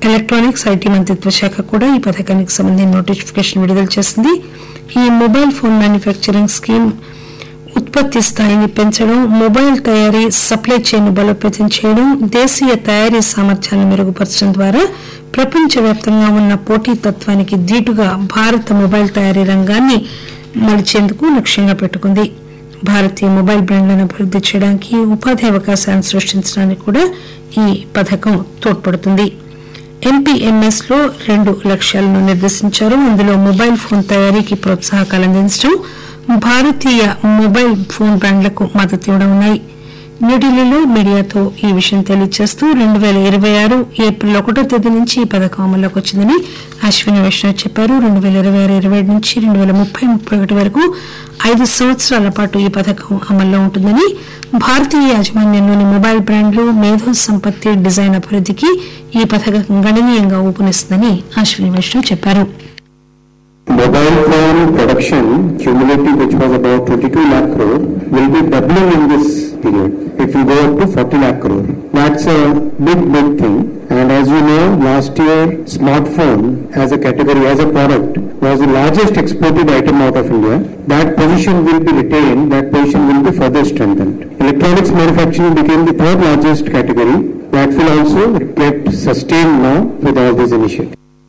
Electronics IT మంత్రిత్వ శాఖ కూడా ఈ పథకానికి సంబంధించిన నోటిఫికేషన్ విడుదల చేసింది ఈ మొబైల్ ఫోన్ మ్యానుఫ్యాక్చరింగ్ స్కీమ్ ఉత్పత్తి స్థాయిని పెంచడం మొబైల్ తయారీ సప్లై చైన్ బలోపేతం చేయడం దేశీయ తయారీ సామర్థ్యాలను మెరుగుపరచడం ద్వారా ప్రపంచవ్యాప్తంగా ఉన్న పోటీతత్వానికి ధీటుగా భారత మొబైల్ తయారీ రంగాన్ని మలిచేందుకు లక్ష్యంగా పెట్టుకుంది భారతీయ మొబైల్ బ్రాండ్లను అభివృద్ధి చేయడానికి ఉపాధి అవకాశాలను సృష్టించడానికి కూడా ఈ పథకం తోడ్పడుతుంది ఎంపీఎంఎస్ లో రెండు లక్ష్యాలను నిర్దేశించారు అందులో మొబైల్ ఫోన్ తయారీకి ప్రోత్సాహకాలు అందించడం భారతీయ మొబైల్ ఫోన్ బ్రాండ్లకు మద్దతు ఇవ్వడం ఉన్నాయి న్యూఢిల్లీలో మీడియాతో ఈ విషయం తెలియజేస్తూ రెండు పేల ఇరవై ఆరు ఏప్రిల్ ఒకటో తేదీ నుంచి ఈ పథకం అమల్లోకి వచ్చిందని అశ్విని వైష్ణవ్ చెప్పారు రెండు వేల ఇరవై ఆరు ఇరవై ఏడు నుంచి రెండు వేల ముప్పై ముప్పై ఒకటి వరకు ఐదు సంవత్సరాల పాటు ఈ పథకం అమల్లో ఉంటుందని భారతీయ యాజమాన్యంలోని మొబైల్ బ్రాండ్లు మేధో సంపత్తి డిజైన్ అభివృద్ధికి ఈ పథకం గణనీయంగా ఊపునిస్తుందని అశ్విని వైష్ణవ్ చెప్పారు Mobile phone production cumulative, which was about 22 lakh crore, will be doubling in this period. It will go up to 40 lakh crore. That's a big, big thing. And as you know, last year, smartphone as a category, as a product, was the largest exported item out of India. That position will be retained, that position will be further strengthened. Electronics manufacturing became the third largest category. That will also get sustained now with all these initiatives.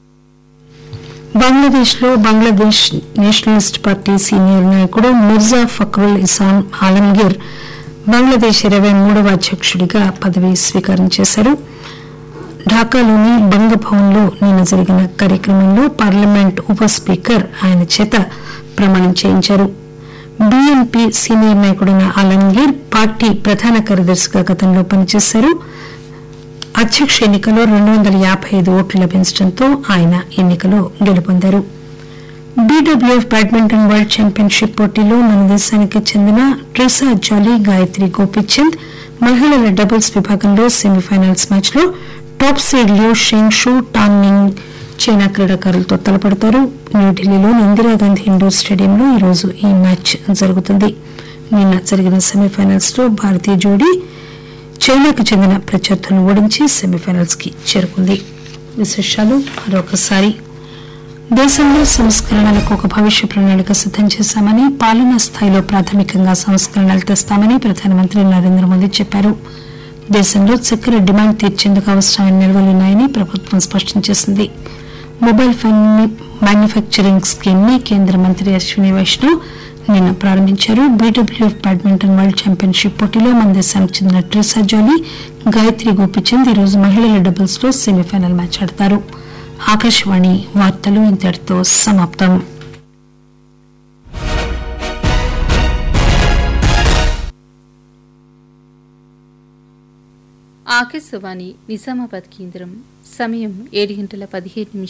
Bangladesh లో Bangladesh Nationalist party senior నాయకుడు మిర్జా ఫక్రుల్ ఇసాన్ ఆలంగీర్ బంగ్లాదేశ్ ఇరవై మూడవ అధ్యక్షుడిగా పదవి స్వీకారం చేశారు ఢాకాలోని బంగభవన్ లో నిన్న జరిగిన కార్యక్రమంలో పార్లమెంట్ ఉప స్పీకర్ ఆయన చేత ప్రమాణం చేయించారు బీఎన్పీ సీనియర్ నాయకుడైన ఆలంగీర్ పార్టీ ప్రధాన కార్యదర్శిగా గతంలో పనిచేశారు అధ్యక్ష ఎన్నికలో రెండు వందల యాభై ఐదు ఓట్లు లభించడంతో ఆయన ఎన్నికలో గెలుపొందారు బీడబ్ల్యూఎఫ్ బ్యాడ్మింటన్ వరల్డ్ ఛాంపియన్షిప్ పోటీలో మన దేశానికి చెందిన ట్రిసా జాలీ గాయత్రి గోపిచంద్ మహిళల డబుల్స్ విభాగంలో సెమీఫైనల్స్ మ్యాచ్ లో top seed Liu Sheng Shu Tan Ning China క్రీడాకారులతో తలపడతారు న్యూఢిల్లీలోని ఇందిరాగాంధీ ఇండోర్ స్టేడియంలో ఈరోజు ఈ మ్యాచ్ జరుగుతుంది నిన్న జరిగిన సెమీఫైనల్స్ లో భారతీయ జోడీ చైనాకు చెందిన ప్రత్యర్థులను ఓడించి సెమీఫైనల్స్ కి చేరుకుంది విశేషాలు మరొకసారి దేశంలో సంస్కరణలకు ఒక భవిష్య ప్రణాళిక సిద్దం చేశామని పాలనా స్థాయిలో ప్రాథమికంగా సంస్కరణలు తెస్తామని ప్రధానమంత్రి నరేంద్ర మోదీ చెప్పారు దేశంలో చక్కెర డిమాండ్ తీర్చేందుకు అవసరమైన నిల్వలున్నాయని ప్రభుత్వం స్పష్టం చేసింది మొబైల్ ఫోన్ మ్యానుఫ్యాక్చరింగ్ స్కీమ్ ని కేంద్ర మంత్రి అశ్విని వైష్ణవ్ నిన్న ప్రారంభించారు బీడబ్ల్యూఎఫ్ బ్యాడ్మింటన్ వరల్డ్ ఛాంపియన్షిప్ పోటీలో మన దేశానికి చెందిన ట్రిసా జోలీ గాయత్రి గోపిచంద్ ఈరోజు మహిళల డబుల్స్ లో సెమీఫైనల్ మ్యాచ్ ఆడతారు ఆకాశవాణి వార్తలు ఇంతటితో సమాప్తం ఆకాశవాణి నిజామాబాద్ కేంద్రం సమయం ఏడు గంటల పదిహేను నిమిషాలు